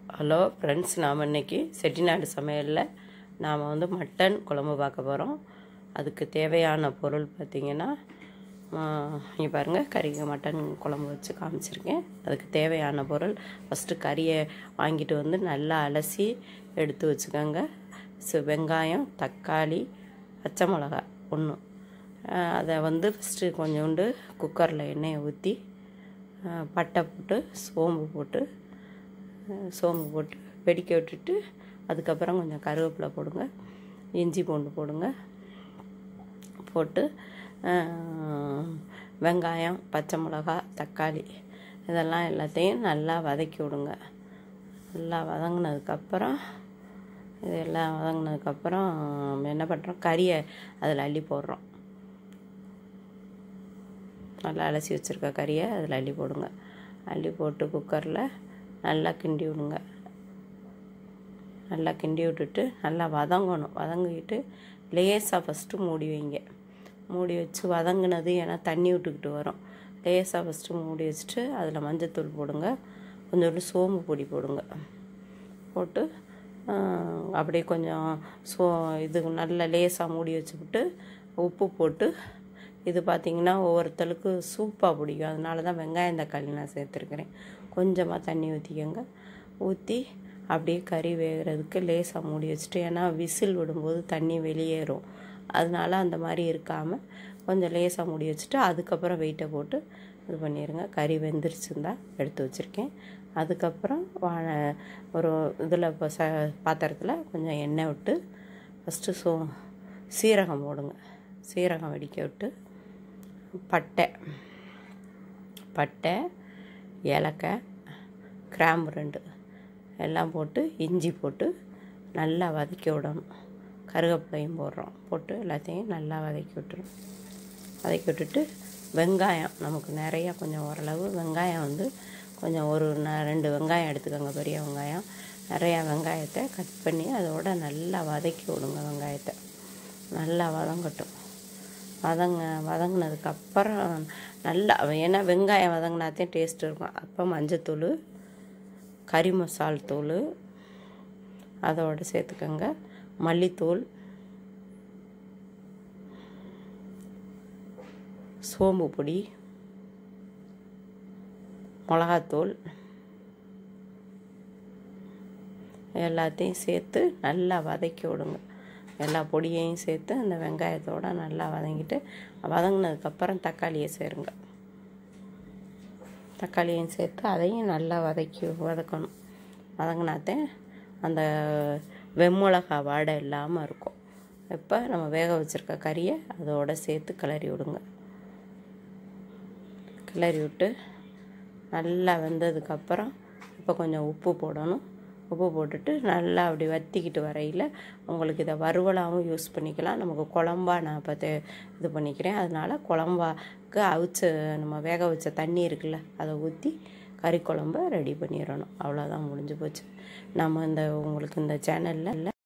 hello friends நாம் இன்னைக்கு செட்டிநாடு சமையலில் நாம் வந்து மட்டன் குழம்பு பார்க்க போகிறோம் அதுக்கு தேவையான பொருள் பார்த்திங்கன்னா இங்கே பாருங்கள் கறி மட்டன் குழம்பு வச்சு காமிச்சிருக்கேன் அதுக்கு தேவையான பொருள் ஃபஸ்ட்டு கறியை வாங்கிட்டு வந்து நல்லா அலசி எடுத்து வச்சுக்கோங்க சு வெங்காயம் தக்காளி பச்சை மிளகா ஒன்று அதை வந்து ஃபஸ்ட்டு கொஞ்சோண்டு குக்கரில் எண்ணெயை ஊற்றி பட்டை போட்டு சோம்பு போட்டு சோம்பு போட்டு வெடிக்க விட்டுட்டு அதுக்கப்புறம் கொஞ்சம் கருவேப்பிலை போடுங்க இஞ்சி பூண்டு போடுங்க போட்டு வெங்காயம் பச்சை மிளகா தக்காளி இதெல்லாம் எல்லாத்தையும் நல்லா வதக்கி விடுங்க நல்லா வதங்கினதுக்கப்புறம் இதெல்லாம் வதங்கினதுக்கப்புறம் என்ன பண்ணுறோம் கறியை அதில் அள்ளி போடுறோம் நல்லா அலசி வச்சுருக்க கறியை அதில் அள்ளி போடுங்க அள்ளி போட்டு குக்கரில் நல்லா கிண்டி விடுங்க நல்லா கிண்டி விட்டுட்டு நல்லா வதங்கணும் வதங்கிட்டு லேசாக ஃபஸ்ட்டு மூடி வைங்க மூடி வச்சு வதங்கினது ஏன்னா தண்ணி விட்டுக்கிட்டு வரும் லேசாக ஃபஸ்ட்டு மூடி வச்சுட்டு அதில் மஞ்சத்தூள் போடுங்க கொஞ்சோண்டு சோம்பு பொடி போடுங்க போட்டு அப்படியே கொஞ்சம் சோ இது நல்லா லேசாக மூடி வச்சுக்கிட்டு உப்பு போட்டு இது பார்த்திங்கன்னா ஒவ்வொருத்தருக்கு சூப்பாக பிடிக்கும் அதனால தான் வெங்காயம் தக்காளி நான் சேர்த்துருக்குறேன் கொஞ்சமாக தண்ணி ஊற்றிக்கோங்க ஊற்றி அப்படியே கறி வேகிறதுக்கு லேசாக மூடி வச்சுட்டு ஏன்னா விசில் விடும்போது தண்ணி வெளியேறும் அதனால அந்த மாதிரி இருக்காமல் கொஞ்சம் லேசாக மூடி வச்சுட்டு அதுக்கப்புறம் வெயிட்டை போட்டு இது பண்ணிடுங்க கறி வெந்துருச்சுருந்தா எடுத்து வச்சுருக்கேன் அதுக்கப்புறம் வாழை ஒரு இதில் இப்போ ச பாத்திரத்தில் கொஞ்சம் எண்ணெய் விட்டு ஃபஸ்ட்டு சோ சீரகம் போடுங்க சீரகம் வெடிக்க விட்டு பட்டை பட்டை ஏலக்காய் கிராம்பு ரெண்டு எல்லாம் போட்டு இஞ்சி போட்டு நல்லா வதக்கி விடணும் கருவேப்பிலையும் போடுறோம் போட்டு எல்லாத்தையும் நல்லா வதக்கி விட்டுரும் வதக்கி விட்டுட்டு வெங்காயம் நமக்கு நிறையா கொஞ்சம் ஓரளவு வெங்காயம் வந்து கொஞ்சம் ஒரு ரெண்டு வெங்காயம் எடுத்துக்கோங்க பெரிய வெங்காயம் நிறையா வெங்காயத்தை கட் பண்ணி அதோட நல்லா வதக்கி விடுங்க வெங்காயத்தை நல்லா வதங்கட்டும் வதங்க வதங்கினதுக்கப்புறம் நல்லா ஏன்னா வெங்காயம் வதங்கினாத்தையும் டேஸ்ட் இருக்கும் அப்போ மஞ்சத்தூள் கறி மசால் தூள் அதோடு சேர்த்துக்கோங்க மல்லித்தூள் சோம்பு பொடி மிளகாத்தூள் எல்லாத்தையும் சேர்த்து நல்லா வதக்கி விடுங்க எல்லா பொடியையும் சேர்த்து அந்த வெங்காயத்தோடு நல்லா வதங்கிட்டு வதங்கினதுக்கப்புறம் தக்காளியை சேருங்க தக்காளியும் சேர்த்து அதையும் நல்லா வதக்கி வதக்கணும் வதங்கினாத்தே அந்த வெம்மிளகா வாடை இல்லாமல் இருக்கும் இப்போ நம்ம வேக வச்சுருக்க கறியை அதோடு சேர்த்து கிளறி விடுங்க கிளறி விட்டு நல்லா வெந்ததுக்கப்புறம் இப்போ கொஞ்சம் உப்பு போடணும் உப்பு போட்டுட்டு நல்லா அப்படி வத்திக்கிட்டு வரையில் உங்களுக்கு இதை வறுவலாகவும் யூஸ் பண்ணிக்கலாம் நமக்கு குழம்பா நான் இப்போ இது பண்ணிக்கிறேன் அதனால் குழம்பாக்கு அவிச்ச நம்ம வேக வச்ச தண்ணி இருக்குல்ல அதை ஊற்றி கறி குழம்ப ரெடி பண்ணிடணும் அவ்வளோதான் முடிஞ்சு போச்சு நம்ம இந்த உங்களுக்கு இந்த சேனலில்